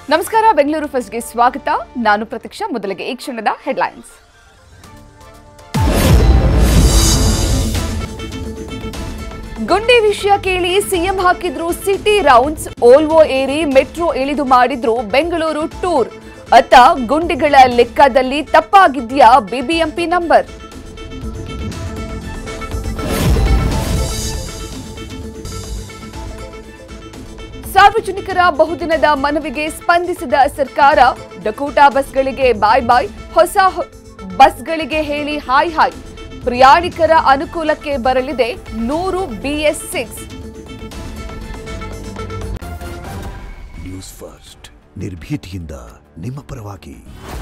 ನಮಸ್ಕಾರ ಬೆಂಗಳೂರು ಫಸ್ಟ್ಗೆ ಸ್ವಾಗತ ನಾನು ಪ್ರತೀಕ್ಷಾ ಮೊದಲಿಗೆ ಈ ಕ್ಷಣದ ಹೆಡ್ಲೈನ್ಸ್ ಗುಂಡಿ ವಿಷಯ ಕೇಳಿ ಸಿಎಂ ಹಾಕಿದ್ರು ಸಿಟಿ ರೌಂಡ್ಸ್ ಓಲ್ವೋ ಏರಿ ಮೆಟ್ರೋ ಇಳಿದು ಮಾಡಿದ್ರು ಬೆಂಗಳೂರು ಟೂರ್ ಅತ್ತ ಗುಂಡಿಗಳ ಲೆಕ್ಕದಲ್ಲಿ ತಪ್ಪಾಗಿದ್ಯಾ ಬಿಬಿಎಂಪಿ ನಂಬರ್ ಸಾರ್ವಜನಿಕರ ಬಹುದಿನದ ಮನವಿಗೆ ಸ್ಪಂದಿಸಿದ ಸರ್ಕಾರ ಡಕೋಟಾ ಬಸ್ಗಳಿಗೆ ಬಾಯ್ ಬಾಯ್ ಹೊಸ ಹೊ- ಬಸ್ಗಳಿಗೆ ಹೇಳಿ ಹಾಯ್ ಹಾಯ್ ಪ್ರಯಾಣಿಕರ ಅನುಕೂಲಕ್ಕೆ ಬರಲಿದೆ ನೂರು ಬಿಎಸ್ ಸಿಕ್ಸ್ ನ್ಯೂಸ್ ಫಸ್ಟ್ ನಿರ್ಭೀತಿಯಿಂದ ನಿಮ್ಮ ಪರವಾಗಿ